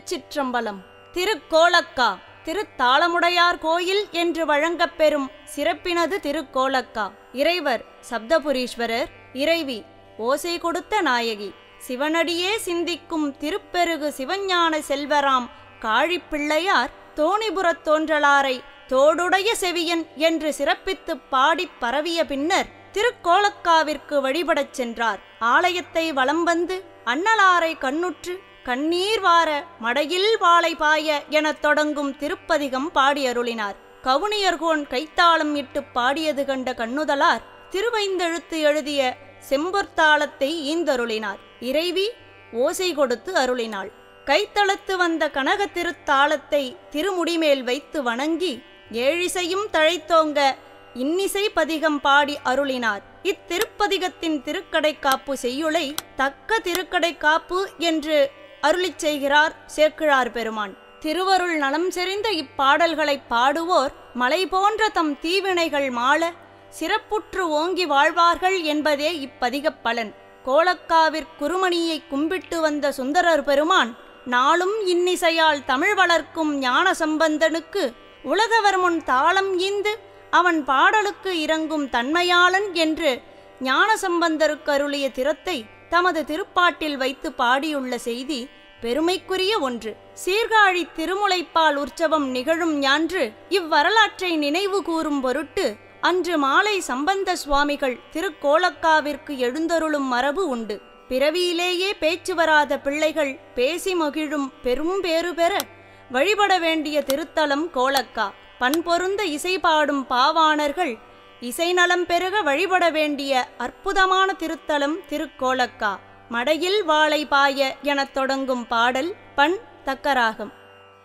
திருச்சிற்றம்பலம் திருக்கோலக்கா திருத்தாளமுடையார் கோயில் என்று வழங்கப்பெறும் சிறப்பினது திருக்கோலக்கா இறைவர் சப்தபுரீஸ்வரர் இறைவி ஓசை கொடுத்த நாயகி சிவனடியே சிந்திக்கும் திருப்பெருகு சிவஞான செல்வராம் காழிப்பிள்ளையார் தோணிபுரத் தோன்றலாரை தோடுடைய செவியன் என்று சிறப்பித்துப் பாடிப் பரவிய பின்னர் திருக்கோலக்காவிற்கு வழிபடச் சென்றார் ஆலயத்தை வலம் வந்து அன்னலாரை கண்ணுற்று கண்ணீர் வார மடையில் வாளை பாய எனத் தொடங்கும் திருப்பதிகம் பாடியருளினார் கவுனியர்கோன் கைத்தாளம் இட்டு பாடியது கண்ட கண்ணுதலார் திருவைந்தெழுத்து எழுதிய செம்பொற்தாளத்தை ஈந்தருளினார் இறைவி ஓசை கொடுத்து அருளினாள் கைத்தளத்து வந்த கனக திருத்தாளத்தை திருமுடிமேல் வைத்து வணங்கி ஏழிசையும் தழைத்தோங்க இன்னிசை பதிகம் பாடி அருளினார் இத்திருப்பதிகத்தின் திருக்கடைக்காப்பு செய்யுளை தக்க திருக்கடைக்காப்பு என்று அருளிச் செய்கிறார் சேக்கிழார் பெருமான் திருவருள் நலம் செறிந்த இப்பாடல்களை பாடுவோர் மலை போன்ற தம் தீவினைகள் மாள சிறப்புற்று ஓங்கி வாழ்வார்கள் என்பதே இப்பதிகப் பலன் கோலக்காவிற் குருமணியை கும்பிட்டு வந்த சுந்தரர் பெருமான் நாளும் இன்னிசையால் தமிழ் வளர்க்கும் ஞான சம்பந்தனுக்கு உலகவர் முன் தாளம் ஈந்து அவன் பாடலுக்கு இறங்கும் தன்மையாளன் என்று ஞான சம்பந்தருக்கு அருளிய திறத்தை தமது திருப்பாட்டில் வைத்து பாடியுள்ள செய்தி பெருமைக்குரிய ஒன்று சீர்காழி திருமுலைப்பால் உற்சவம் நிகழும் ஞான்று இவ்வரலாற்றை நினைவு கூறும் பொருட்டு அன்று மாலை சம்பந்த சுவாமிகள் திருக்கோலக்காவிற்கு எழுந்தருளும் மரபு உண்டு பிறவியிலேயே பேச்சு வராத பிள்ளைகள் பேசி மகிழும் பெரும் பேறு பெற வழிபட வேண்டிய திருத்தலம் கோலக்கா பண்பொருந்த இசை பாடும் பாவாணர்கள் இசை நலம் பெருக வழிபட வேண்டிய அற்புதமான திருத்தலம் திருக்கோலக்கா மடையில் வாளை பாய எனத் தொடங்கும் பாடல் பண் தக்கராகம்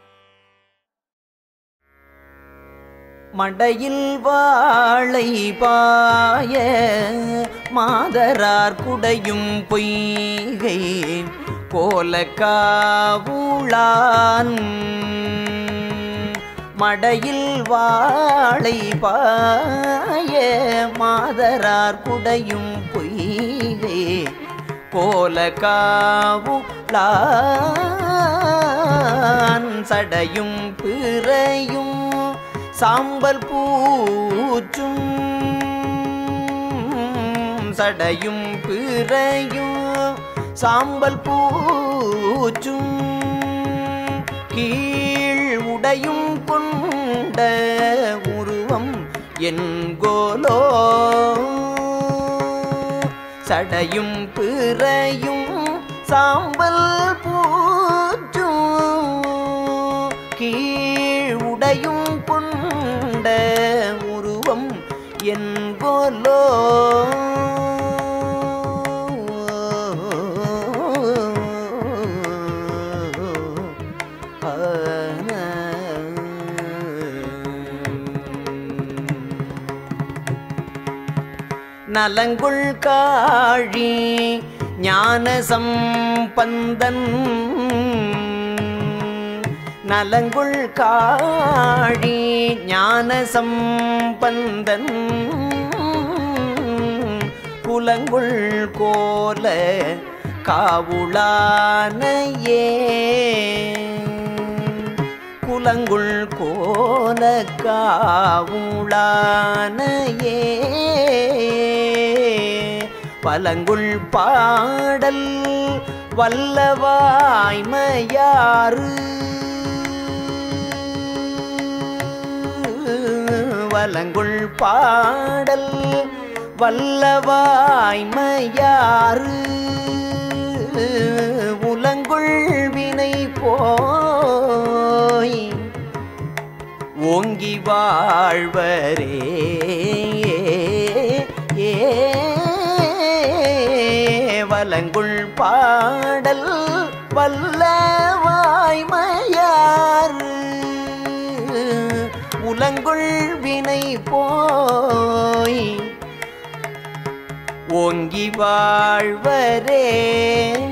மடையில் வாழை பாய மாதரார் குடையும் பொய்கை போல காவுளான் மடையில் வாழை பாய மாதரார் குடையும் பொய்கை போல காவுளான் சடையும் பிறையும் சாம்பல் பூச்சும் சடையும் பிறையும் சாம்பல் பூச்சும் கீழ் உடையும் கொண்ட உருவம் என்கோலோ சடையும் பிறையும் சாம்பல் பூச்சும் கீழ் உடையும் கொண்ட உருவம் என்கோலோ நலங்குள் காழி ஞான சம்பந்தன் நலங்குள் காழி ஞான சம்பந்தன் புலங்குள் கோல காவுளானையே குலங்குள் கோல காவுளானையே பலங்குள் பாடல் வல்லவாய்மையாறு வலங்குள் பாடல் வல்லவாய்மையாறு உலங்குள் வினை போய் ஓங்கி வாழ்வரே ஏ வலங்குள் பாடல் வல்லவாய்மையாறு உலங்குள் வினை போய் ஓங்கி வாழ்வரே